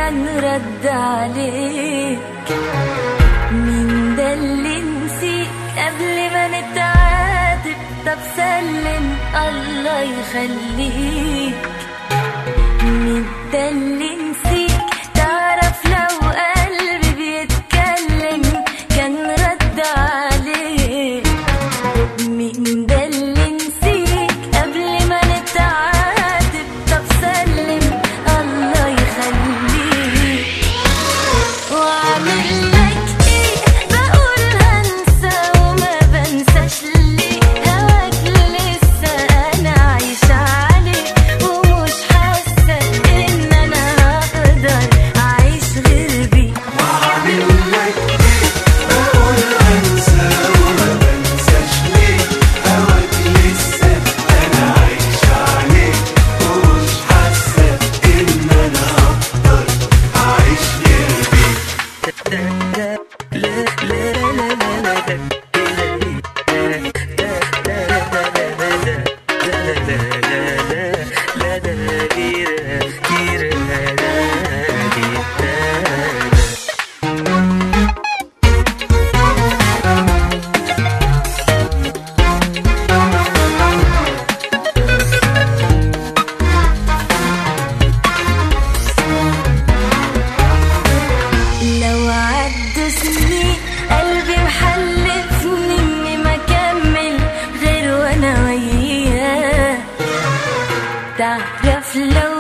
كان رد عليك مين ده اللي نسيك قبل ما نتعاتب طب سلم الله يخليك مين ده اللي نسيك تعرف لو قلبي بيتكلم كان رد عليك مين ده اللي نسيك قبل ما نتعاتب طب سلم الله يخليك واعمل لك ايه بقول هنسى وما بنساش ليه هواك لسه انا عايشة عليه ومش حاسة ان انا هقدر اعيش غير بيه لو عدوا سنين قلبي محلفني اني ما اكمل غير وانا وياه تعرف لو